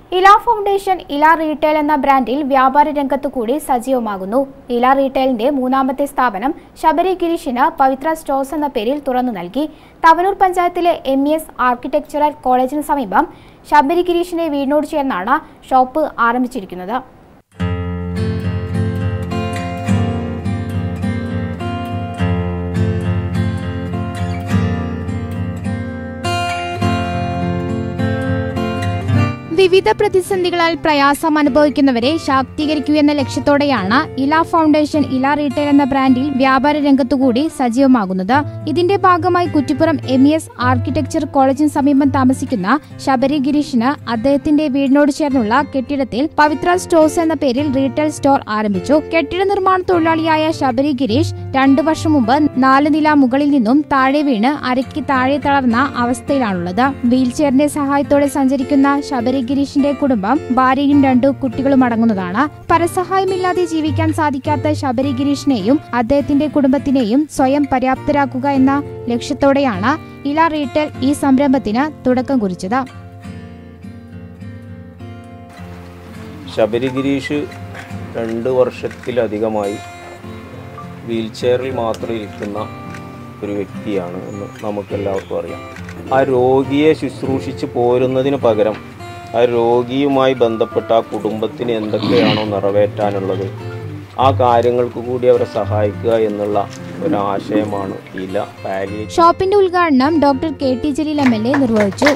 ഇല ഫൗണ്ടേഷൻ ഇല റീറ്റെയിൽ എന്ന ബ്രാൻഡിൽ വ്യാപാര രംഗത്തു കൂടി സജീവമാകുന്നു ഇല റീറ്റെയിലിന്റെ മൂന്നാമത്തെ സ്ഥാപനം ശബരി ഗിരീഷിന് പവിത്ര സ്റ്റോഴ്സ് എന്ന പേരിൽ തുറന്നു നൽകി തവനൂർ പഞ്ചായത്തിലെ എം ഇ എസ് ആർക്കിടെക്ചറൽ കോളേജിന് സമീപം ശബരി ഗിരീഷിന്റെ വീടിനോട് ചേർന്നാണ് ഷോപ്പ് ആരംഭിച്ചിരിക്കുന്നത് വിവിധ പ്രതിസന്ധികളാൽ പ്രയാസം അനുഭവിക്കുന്നവരെ ശാക്തീകരിക്കുകയെന്ന ലക്ഷ്യത്തോടെയാണ് ഇല ഫൗണ്ടേഷൻ ഇല റീറ്റെയിൽ എന്ന ബ്രാൻഡിൽ വ്യാപാര രംഗത്തുകൂടി സജീവമാകുന്നത് ഇതിന്റെ ഭാഗമായി Kuttippuram M E S architecture കോളേജിന് സമീപം താമസിക്കുന്ന ശബരി ഗിരീഷിന് അദ്ദേഹത്തിന്റെ വീടിനോട് ചേർന്നുള്ള കെട്ടിടത്തിൽ പവിത്ര സ്റ്റോഴ്സ് എന്ന പേരിൽ റീറ്റെയിൽ സ്റ്റോർ ആരംഭിച്ചു കെട്ടിട നിർമ്മാണ തൊഴിലാളിയായ ശബരി ഗിരീഷ് രണ്ടു വർഷം മുമ്പ് നാല് നില മുകളിൽ നിന്നും താഴെ വീണ് അരയ്ക്ക് താഴെ തളർന്ന അവസ്ഥയിലാണുള്ളത് വീൽചെയറിന്റെ സഹായത്തോടെ സഞ്ചരിക്കുന്ന ശബരി ഗിരീഷിന്റെ കുടുംബം ഭാര്യയും രണ്ടു കുട്ടികളും അടങ്ങുന്നതാണ് പരസഹായമില്ലാതെ ജീവിക്കാൻ സാധിക്കാത്ത ശബരി ഗിരീഷിനെയും അദ്ദേഹത്തിന്റെ കുടുംബത്തിനെയും സ്വയം പര്യാപ്തരാക്കുക എന്ന ലക്ഷ്യത്തോടെയാണ് ഇല റീറ്റെയിൽ ഈ സംരംഭത്തിന് തുടക്കം കുറിച്ചത് ശബരി ഗിരീഷ് രണ്ട് വർഷത്തിലധികമായി വീൽ ചെയറിൽ മാത്രം ഇരിക്കുന്ന ഒരു വ്യക്തിയാണ് എന്ന് നമുക്കെല്ലാവർക്കും അറിയാം ആ രോഗിയെ ശുശ്രൂഷിച്ച് പോരുന്നതിന് പകരം ആ രോഗിയുമായി ബന്ധപ്പെട്ട ആ കുടുംബത്തിന് എന്തൊക്കെയാണോ നിറവേറ്റാനുള്ളത് ആ കാര്യങ്ങൾക്ക് കൂടി അവരെ സഹായിക്കുക എന്നുള്ള ഒരു ആശയമാണ് ഇല പാലിയ ഷോപ്പിന്റെ ഉദ്ഘാടനം doctor K T Jaleel M L A നിർവഹിച്ചു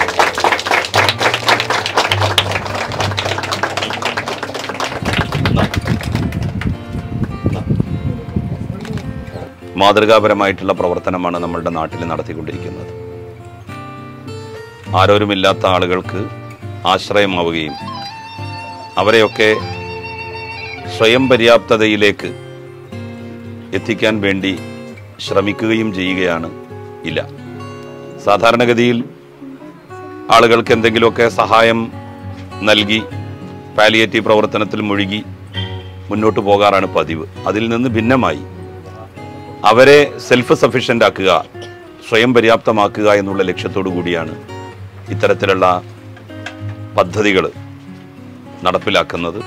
മാതൃകാപരമായിട്ടുള്ള പ്രവർത്തനമാണ് നമ്മളുടെ നാട്ടിൽ നടത്തിക്കൊണ്ടിരിക്കുന്നത് ആരോരുമില്ലാത്ത ആളുകൾക്ക് ആശ്രയമാവുകയും അവരെയൊക്കെ സ്വയം പര്യാപ്തതയിലേക്ക് എത്തിക്കാൻ വേണ്ടി ശ്രമിക്കുകയും ചെയ്യുകയാണ് ഇല്ല സാധാരണഗതിയിൽ ആളുകൾക്ക് എന്തെങ്കിലുമൊക്കെ സഹായം നൽകി പാലിയേറ്റീവ് പ്രവർത്തനത്തിൽ മുഴുകി മുന്നോട്ട് പോകാറാണ് പതിവ് അതിൽ നിന്ന് ഭിന്നമായി അവരെ സെൽഫ് സഫീഷ്യൻ്റ് ആക്കുക സ്വയം പര്യാപ്തമാക്കുക എന്നുള്ള ലക്ഷ്യത്തോടു കൂടിയാണ് ഇത്തരത്തിലുള്ള പദ്ധതികൾ നടപ്പിലാക്കുന്നത്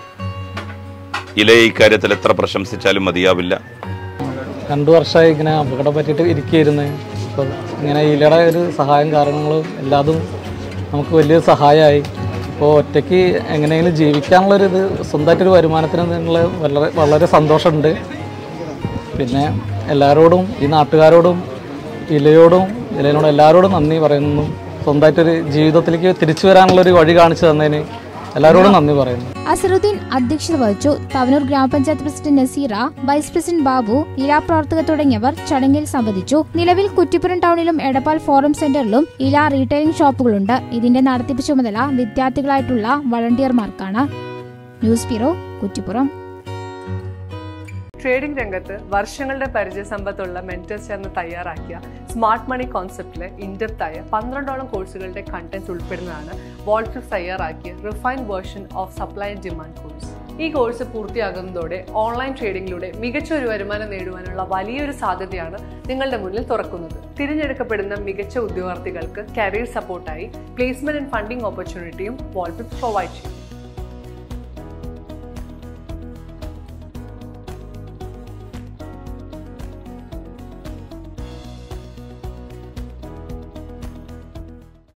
ഇലയെ ഇക്കാര്യത്തിൽ എത്ര പ്രശംസിച്ചാലും മതിയാവില്ല രണ്ടു വർഷമായി ഇങ്ങനെ അപകടം പറ്റിയിട്ട് ഇരിക്കുകയായിരുന്നു അപ്പോൾ ഇങ്ങനെ ഇലയുടെ ഒരു സഹായം കാരണങ്ങളും എല്ലാതും നമുക്ക് വലിയൊരു സഹായമായി അപ്പോൾ ഒറ്റയ്ക്ക് എങ്ങനെയെങ്കിലും ജീവിക്കാനുള്ളൊരു ഇത് സ്വന്തമായിട്ടൊരു വരുമാനത്തിന് എന്നുള്ള വളരെ വളരെ സന്തോഷമുണ്ട് പിന്നെ എല്ലാവരോടും ഈ നാട്ടുകാരോടും ഇലയോടും ഇലയോടും എല്ലാവരോടും നന്ദി പറയുന്നു സ്വന്തമായിട്ടൊരു ജീവിതത്തിലേക്ക് തിരിച്ചു വരാനുള്ളൊരു വഴി കാണിച്ചു തന്നതിന് എല്ലാവരോടും നന്ദി പറയുന്നു അസറുദ്ദീൻ അധ്യക്ഷത വഹിച്ചു തവനൂർ ഗ്രാമപഞ്ചായത്ത് president Naseera vice president Babu Ila പ്രവർത്തകർ തുടങ്ങിയവർ ചടങ്ങിൽ സംബന്ധിച്ചു നിലവിൽ കുറ്റിപ്പുറം ടൗണിലും എടപ്പാൾ ഫോറം സെന്ററിലും ഇല റീറ്റെയിലിംഗ് ഷോപ്പുകളുണ്ട് ഇതിന്റെ നടത്തിപ്പ് ചുമതല വിദ്യാർത്ഥികളായിട്ടുള്ള വളണ്ടിയർമാർക്കാണ് ന്യൂസ് ബ്യൂറോ കുറ്റിപ്പുറം ട്രേഡിംഗ് രംഗത്ത് വർഷങ്ങളുടെ പരിചയ സമ്പത്തുള്ള മെന്റേഴ്സ് ചേർന്ന് തയ്യാറാക്കിയ സ്മാർട്ട് മണി കോൺസെപ്റ്റിലെ ഇൻഡെപ്തായ പന്ത്രണ്ടോളം കോഴ്സുകളുടെ കണ്ടന്റ് ഉൾപ്പെടുന്നതാണ് വോൾട്രിക്സ് തയ്യാറാക്കിയ refined version of supply and demand course ഈ കോഴ്സ് പൂർത്തിയാകുന്നതോടെ ഓൺലൈൻ ട്രേഡിംഗിലൂടെ മികച്ച ഒരു വരുമാനം നേടുവാനുള്ള വലിയൊരു സാധ്യതയാണ് നിങ്ങളുടെ മുന്നിൽ തുറക്കുന്നത് തിരഞ്ഞെടുക്കപ്പെടുന്ന മികച്ച ഉദ്യോഗാർത്ഥികൾക്ക് കരിയർ സപ്പോർട്ടായി പ്ലേസ്മെന്റ് ആൻഡ് ഫണ്ടിംഗ് ഓപ്പർച്യൂണിറ്റിയും വോൾട്രിക്സ് പ്രൊവൈഡ് ചെയ്യും